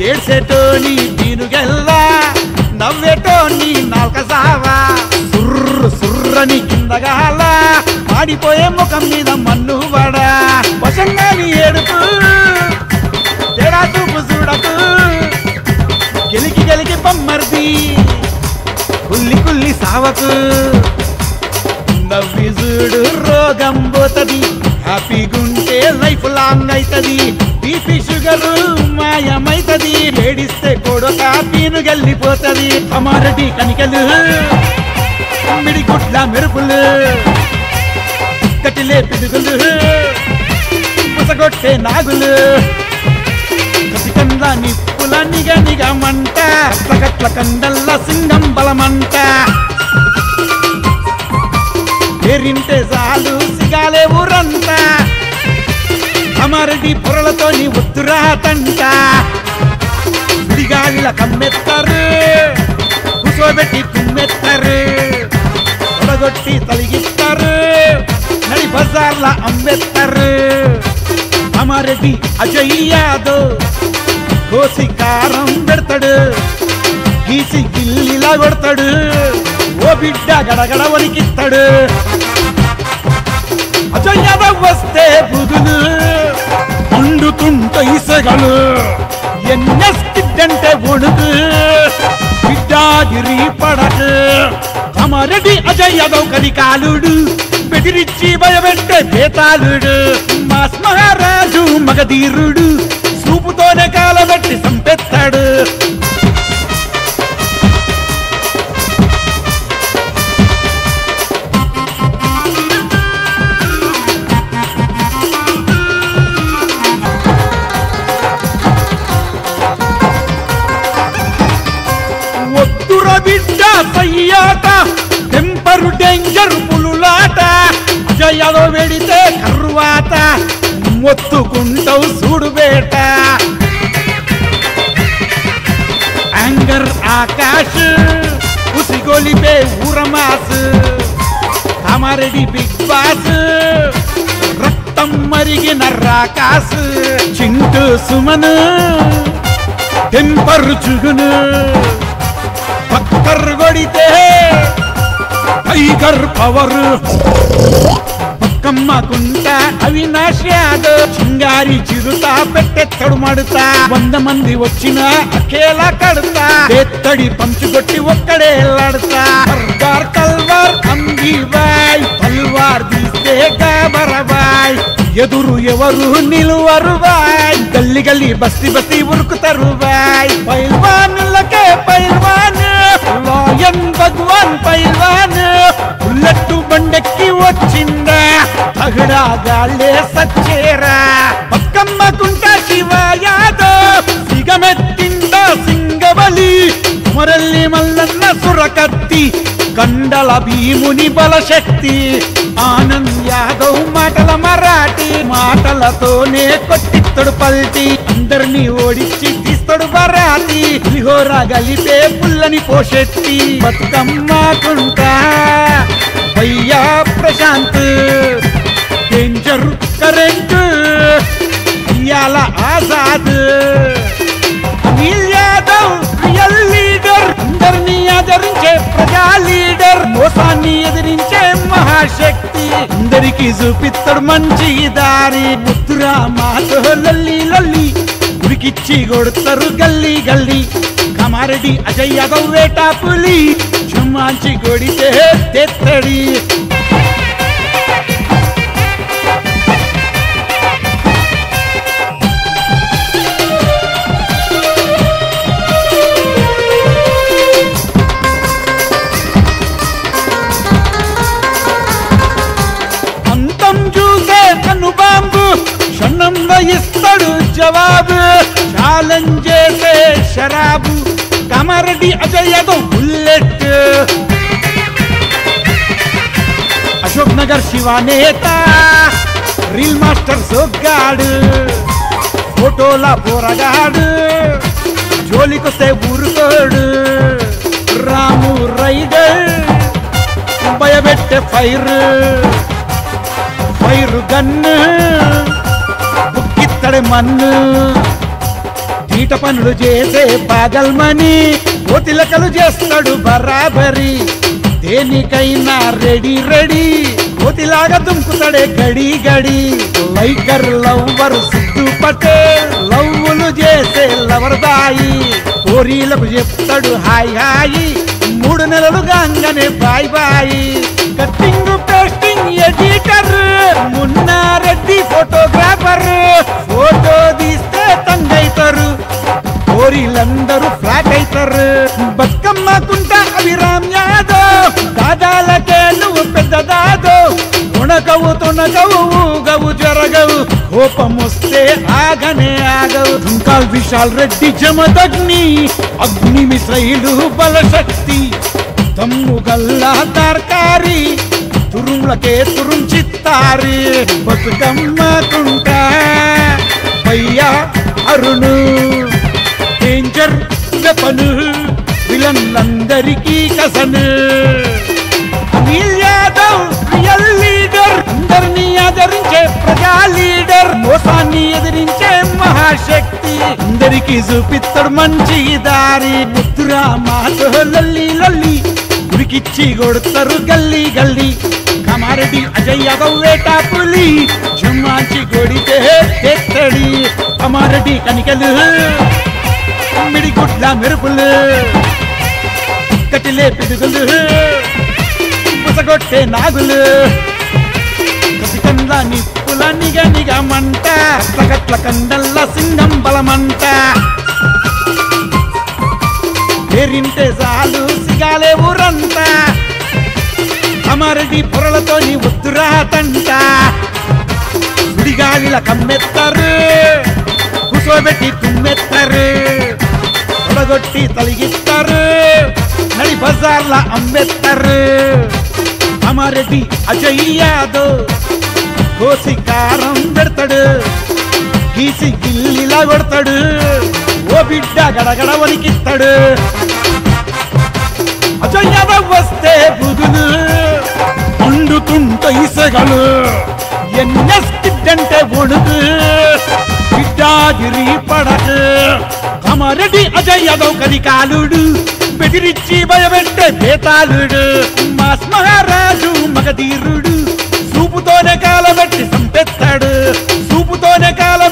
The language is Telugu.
ఏడ్సేటోని దీనుగెల్లా నవ్వేటోని నాల్క సావా సుర్రు సుర్రని కిందగాల మాడిపోయే ముఖం మీద మన్ను వడా వశంగాని ఏడుపు తేడా చూపు చూడకు గెలికి గెలికి బొమ్మర్ది కుల్లి కుల్లి సావకు నవ్వి చూడు రోగం పోతది హ్యాపీగుంటే లైఫ్ లాంగ్ అయితది బీపీ షుగర్ మాయమైతది ఏడిస్తే కొడుక పీను గల్లిపోతది అమారటి కనికలు మిడి గుడ్ల మెరుపులు కటిలే పిడుగులు ముసగొట్టే నాగులు కసికండ్ల నిప్పుల నిగ నిగమంట కట్ల కండల్ల సింగం బలమంట పేరింటే చాలు సిగాలే ఊరంట అమరడి పొరలతోని ఉత్తురాతంట విడిగాలిల కమ్మెత్తారు కూసోబెట్టి కుమ్మెత్తారు తొడగొట్టి తలిగిస్తారు నడి బజార్ల అమ్మెత్తారు అమరడి అజయ్ యాదవ్ కోసి కారం పెడతాడు గీసి గిల్లిలా కొడతాడు ఓ బిడ్డ గడగడ వణికిస్తాడు అజయ్ యాదవ్ వస్తే బుధులు మండుతుంట ఇసగలు ఎన్ఎస్ కిడ్డంటే ఒడుగు బిడ్డాగిరి పడకు అమరడి అజయ్ యాదవ్ కరికాలుడు బెదిరించి భయపెట్టే బేతాళుడు మాస్ మహారాజు మగధీరుడు చూపుతోనే కాలబెట్టి సంపెత్తాడు ఒత్తుర బిడ్డ సయ్యాట టెంపరు డేంజర్ పులులాట జయలో వెడితే కర్వాత మొత్తుకుంటావు చూడు బేట యాంగర్ ఆకాశ్ ఉసిగొలిపే ఊరమాస్ కామారెడ్డి బిగ్ బాస్ రక్తం మరిగిన రాకాస్ చింటూ సుమన్ టెంపర్ చుగును పక్కర్ కొడితే టైగర్ పవర్ పక్కమ్మ కుంట అవినాష్ యాదవ్ చింగారి చిరుత పెట్టెత్తడు మడుతా వంద మంది వచ్చిన అకేలా కడతా ఎత్తడి పంచుకొట్టి ఒక్కడే లాడతా సర్దార్ తల్వార్ అంబిబాయ్ తల్వార్ తీస్తే గాబరబాయ్ ఎదురు ఎవరు నిలువరు బాయ్ గల్లి గల్లి బస్తి బస్తి ఉరుకుతారు బాయ్ పైల్వానులకే పైల్వాన్ లాయన్ భగవాన్ పైల్వాన్ బుల్లెట్టు బండెక్కి వచ్చిందా తగడా గాళ్ళే సచ్చేరా పక్కమ్మకుంట శివ యాదవ్ సిగమెత్తిందా సింగబలి మురల్లి మల్లన్న సురకత్తి కండల భీముని బలశక్తి ఆనంద్ యాదవ్ మాటల మరాఠీ మాటలతోనే కొట్టిత్తడు పల్టి అందరినీ ఓడించి తీస్తాడు బరాతి పులిహోర గలిపే పుల్లని పోషెత్తి బతుకమ్మకుంటా అయ్యా ప్రశాంత్ డేంజర్ కరెంట్ ఇయాల ఆజాద్ అనిల్ యాదవ్ రియల్ లీడర్ అందరినీ ఆదరించే ప్రజా లీడర్ మోసాన్ని ఎదిరించే మహాశక్తి అందరికి చూపిస్తాడు మంచి దారి ముద్దురా మాతో లల్లి లల్లి ఉరికిచ్చి కొడతారు గల్లీ గల్లీ కమారెడ్డి అజయ్ యాదవ్ వేటా పులి చుమ్మాంచి కొడితే తెత్తడి అంతం చూసే కను బాంబు క్షణంలో ఇస్తాడు జవాబు ఛాలెంజ్ చేసే షరాబు కమారెడ్డి అజయ్ యాదవ్ బుల్లెట్ అశోక్ నగర్ శివానేత రీల్ మాస్టర్ సోగ్గాడు ఫోటోల పోరగాడు జోలికొస్తే ఊరుకోడు రాము రైడర్ భయపెట్టే ఫైర్ ఫైర్ గన్ను బుక్కిత్తడి మన్ను తీట పనులు చేసే పాగల్మని కోతిలకలు చేస్తాడు బరాబరి దేనికైనా రెడీ రెడీ కోతిలాగా దుంకుతాడే గడి గడి లైకర్ లవ్వర్ సిద్ధు పటేల్ లవ్వులు చేసే లవర్ దాయి కోరీలకు చెప్తాడు హాయ్ హాయి మూడు నెలలు గాంగనే bye bye cutting pasting editor Munnareddy photographer photo తీస్తే తంగైతారు కోరీలందరూ ఫ్లాట్ అయితారు బతుకమ్మకుంట అభిరామ్ యాదవ్ దాదాలకే నువ్వు పెద్ద దాదో ఉణకవు తునకవు ఊగవు జరగవు కోపం వస్తే ఆగనే ఆగవు ఇంకా విశాల్ రెడ్డి జమదగ్ని అగ్ని మిసైలు బలశక్తి తమ్ము గల్లా తర్కారి తురుములకే తురుం చిత్తారి బతుకమ్మకుంటా పయ్యా అరుణు డేంజర్ వెపను విలన్లందరికీ కసను అనిల్ యాదవ్ రియల్ లీడర్ అందరినీ ఆదరించే ప్రజా లీడర్ మోసాన్ని ఎదిరించే మహాశక్తి అందరికీ చూపిస్తాడు మంచి దారి ముద్దురా మాతో లల్లి లల్లి ఉరికిచ్చి కొడతారు గల్లీ గల్లీ కమారెడ్డి అజయ్ యాదవ్ వేటా పులి జుమ్మాచి కొడితే తెత్తడి కమారెడ్డి కనికలు మిడి గుడ్ల మెరుపులు కటిలే పిడుగులు పుసగొట్టే నాగులు కసికండ్ల నిప్పుల నిగ నిగమంట కట్ల కండల్ల సింగం బలమంట పేరింటే చాలు సిగాలే ఊరంతా అమరడి పొరలతో నీ ఉత్తురా తంట సుడిగాలిల కమ్మెత్తారు కూసోబెట్టి తుమ్మెత్తారు తొడగొట్టి తలిగిస్తారు నడి బజార్ల అమ్మెత్తారు అమారెడ్డి అజయ్ యాదవ్ కోసి కారం పెడతాడు గీసి గిల్లిలా కొడతాడు ఓ బిడ్డ గడగడ వణికిస్తాడు అజయ్ యాదవ్ వస్తే బుధులు పండుతుంట ఇసగలు ఎన్ఎస్ అంటే ఒడుగు బిడ్డాగిరి పడకు కమారెడ్డి అజయ్ యాదవ్ కనికాలుడు బెదిరించి భయపెట్టే బేతాళుడు మాస్ మహారాజు మగధీరుడు చూపుతోనే కాలబెట్టి సంపెత్తాడు చూపుతోనే కాల